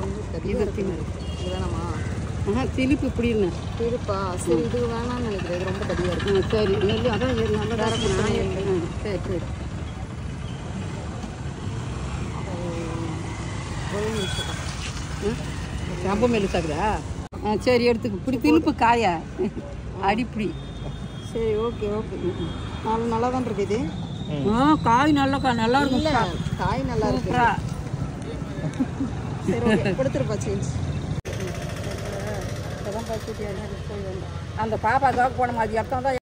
கொஞ்சம் பெரிய இதுதானம்மா ஆஹா சிலிப்பு இப்படின்னு இருப்பா சரி இது வேணாம்னு நினைக்கிறேன் இது ரொம்ப தடியாக இருக்கு ஆ சரி நெல் அதான் இது நல்லா வேற தான் கொடுத்தா இருக்கு. ஆ, சரி சரி ஒரு நிமிஷம் ரொம்ப மெலிசாக்குதா ஆ சரி எடுத்துக்கு இப்படி திருப்பு காயா அடிப்படி சரி ஓகே ஓகே நல்லா நல்லா தான் இருக்கு இது ஆ காய் நல்லா கா நல்லா இருக்கும் இல்லை காய் நல்லா இருக்கு சூப்பரா சரி ஓகே கொடுத்துருப்பா சேஞ்ச் இப்பதான் பறிச்சுட்டு யாருன்னா போய் வந்தேன். அந்த பாப்பாக்காக போன மாதிரி அர்த்தம் தான்